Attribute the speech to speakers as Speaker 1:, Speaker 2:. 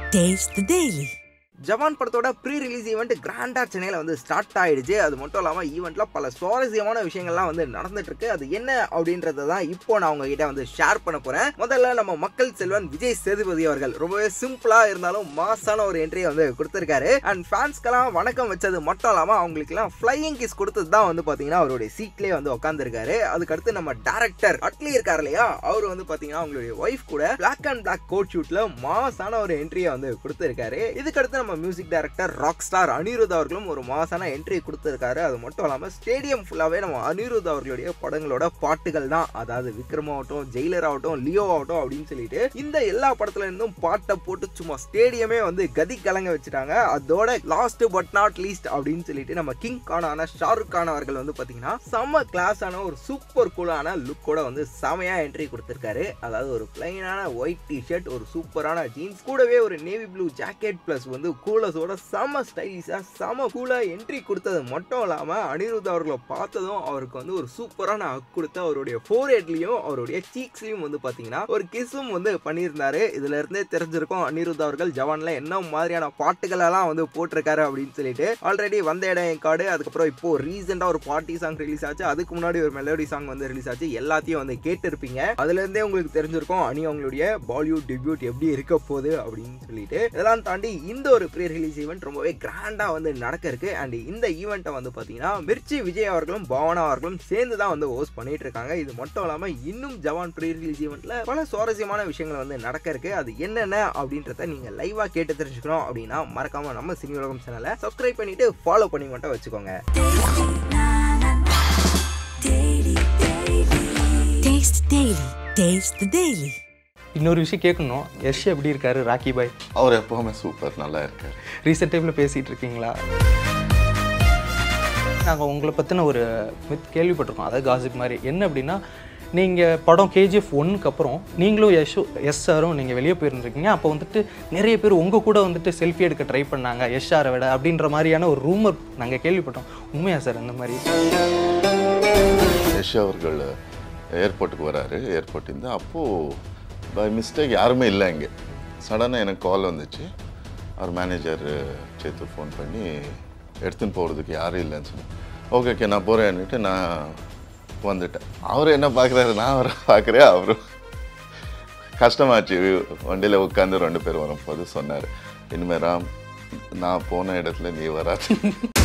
Speaker 1: Taste the Daily.
Speaker 2: ஜவான் படத்தோட pre release event கிராண்டா சென்னையில் வந்து ஸ்டார்ட் ஆயிடுச்சு அது மட்டும் இல்லாமல் ஈவெண்ட்ல பல சுவாரஸ்யமான விஷயங்கள்லாம் வந்து நடந்துட்டு இருக்கு அது என்ன அப்படின்றத தான் இப்போ நான் உங்ககிட்ட வந்து ஷேர் பண்ண போறேன் முதல்ல நம்ம மக்கள் செல்வன் விஜய் சேதுபதி அவர்கள் ரொம்பவே சிம்பிளா இருந்தாலும் மாசான ஒரு என்ட்ரியை வந்து கொடுத்திருக்காரு அண்ட் ஃபேன்ஸ்க்கெல்லாம் வணக்கம் வச்சது மட்டும் இல்லாமல் அவங்களுக்குலாம் ஃப்ளையிங் கிஸ் கொடுத்தது தான் வந்து பார்த்தீங்கன்னா அவருடைய சீட்லேயே வந்து உட்காந்துருக்காரு அதுக்கடுத்து நம்ம டேரக்டர் அட்லி இருக்காரு இல்லையா அவர் வந்து பார்த்தீங்கன்னா அவங்களுடைய ஒய்ஃப் கூட பிளாக் அண்ட் பிளாக் கோட் ஷூட்ல மாசான ஒரு என்ட்ரியை வந்து கொடுத்திருக்காரு இதுக்கடுத்து நம்ம music director rock star Anirudh அவர்களும் ஒரு மாசான என்ட்ரி கொடுத்திருக்காரு அது மட்டும் இல்லாமல் ஸ்டேடியம் ஃபுல்லாகவே நம்ம அனிருத் அவர்களுடைய படங்களோட பாட்டுகள் தான் அதாவது விக்ரம் ஆகட்டும் ஜெயிலர் ஆகட்டும் லியோ ஆகட்டும் அப்படின்னு சொல்லிட்டு இந்த எல்லா படத்துல இருந்தும் பாட்டை போட்டு சும்மா ஸ்டேடியமே வந்து கதி கலங்க வச்சுட்டாங்க அதோட லாஸ்ட் பட் நாட் லீஸ்ட் அப்படின்னு சொல்லிட்டு நம்ம கிங் கானான ஷாருக் கான் அவர்கள் வந்து பாத்தீங்கன்னா செம்ம கிளாஸான ஒரு சூப்பர் கூலான லுக்கோட வந்து செமையா என்ட்ரி கொடுத்திருக்காரு அதாவது ஒரு பிளைனான ஒயிட் டிஷர்ட் ஒரு சூப்பரான ஜீன்ஸ் கூடவே ஒரு நேவி ப்ளூ ஜாக்கெட் பிளஸ் வந்து கூலஸோட செம ஸ்டைலிஷா செம கூலா என்ட்ரி கொடுத்தது மட்டும் இல்லாம அனிருத் அவர்களை பார்த்ததும் அவருக்கு வந்து ஒரு சூப்பரான ஹக் கொடுத்து அவருடைய ஃபோர் ஹெட்லயும் அவருடைய சீக்ஸ்லயும் வந்து பாத்தீங்கன்னா ஒரு கிஸும் வந்து பண்ணியிருந்தாரு இதுல இருந்தே தெரிஞ்சிருக்கும் அனிருத் அவர்கள் ஜவான்ல என்ன மாதிரியான பாட்டுகள் எல்லாம் வந்து போட்டிருக்காரு அப்படின்னு சொல்லிட்டு ஆல்ரெடி வந்த இடம் என் காடு அதுக்கப்புறம் இப்போ ரீசெண்டா ஒரு பார்ட்டி சாங் ரிலீஸ் ஆச்சு அதுக்கு முன்னாடி ஒரு மெலோடி சாங் வந்து ரிலீஸ் ஆச்சு எல்லாத்தையும் வந்து கேட்டிருப்பீங்க அதுல இருந்தே உங்களுக்கு தெரிஞ்சிருக்கும் அனி அவங்களுடைய பாலிவுட் டெபியூட் எப்படி இருக்க போகுது அப்படின்னு சொல்லிட்டு இதெல்லாம் தாண்டி இந்த ஒரு ப்ரீ ரிலீஸ் ஈவெண்ட் ரொம்பவே கிராண்டா வந்து நடக்க இருக்கு அண்ட் இந்த ஈவெண்ட்டை வந்து பாத்தீங்கன்னா மிர்ச்சி விஜய் அவர்களும் பவனா அவர்களும் சேர்ந்து தான் வந்து ஹோஸ்ட் பண்ணிட்டு இருக்காங்க இது மட்டும் இல்லாம இன்னும் ஜவான் ப்ரீ ரிலீஸ் ஈவெண்ட்ல பல சுவாரஸ்யமான விஷயங்கள் வந்து நடக்க இருக்கு அது என்னென்ன அப்படின்றத நீங்க லைவா கேட்டு தெரிஞ்சுக்கணும் அப்படின்னா மறக்காம நம்ம சினி உலகம் சேனலை சப்ஸ்கிரைப் பண்ணிட்டு ஃபாலோ பண்ணி மட்டும் வச்சுக்கோங்க
Speaker 1: Taste the Daily. Taste the Daily.
Speaker 3: இன்னொரு விஷயம் கேட்கணும் யஷ் எப்படி இருக்காரு ராக்கி பாய்
Speaker 4: அவர் எப்பவுமே சூப்பர் நல்லா இருக்கார்
Speaker 3: ரீசெண்ட் டைமில் பேசிகிட்டு இருக்கீங்களா நாங்கள் உங்களை பற்றின ஒரு மித் கேள்விப்பட்டிருக்கோம் அதாவது காசிப் மாதிரி என்ன அப்படின்னா நீங்கள் படம் கேஜிஎஃப் ஒன்னுக்கு அப்புறம் நீங்களும் யஷ் எஸ் சாரும் நீங்கள் வெளியே போயிருந்துருக்கீங்க அப்போ வந்துட்டு நிறைய பேர் உங்கள் கூட வந்துட்டு செல்ஃபி எடுக்க ட்ரை பண்ணாங்க எஸ் சாரை விட அப்படின்ற மாதிரியான ஒரு ரூமர் நாங்கள் கேள்விப்பட்டோம் உண்மையா சார் அந்த மாதிரி
Speaker 4: யஷ் அவர்கள் ஏர்போர்ட்டுக்கு வராரு ஏர்போர்ட் இருந்து அப்போது பை மிஸ்டேக் யாருமே இல்லை இங்கே சடனாக எனக்கு கால் வந்துச்சு அவர் மேனேஜர் சேத்து ஃபோன் பண்ணி எடுத்துன்னு போகிறதுக்கு யாரும் இல்லைன்னு சொன்னேன் ஓகே ஓகே நான் போகிறேன்னுட்டு நான் வந்துட்டேன் அவர் என்ன பார்க்குறாரு நான் அவரை பார்க்குறேன் அவரும் கஷ்டமாச்சு வண்டியில் உட்காந்து ரெண்டு பேர் வரும்போது சொன்னார் இனிமேல் ராம் நான் போன இடத்துல நீ வராது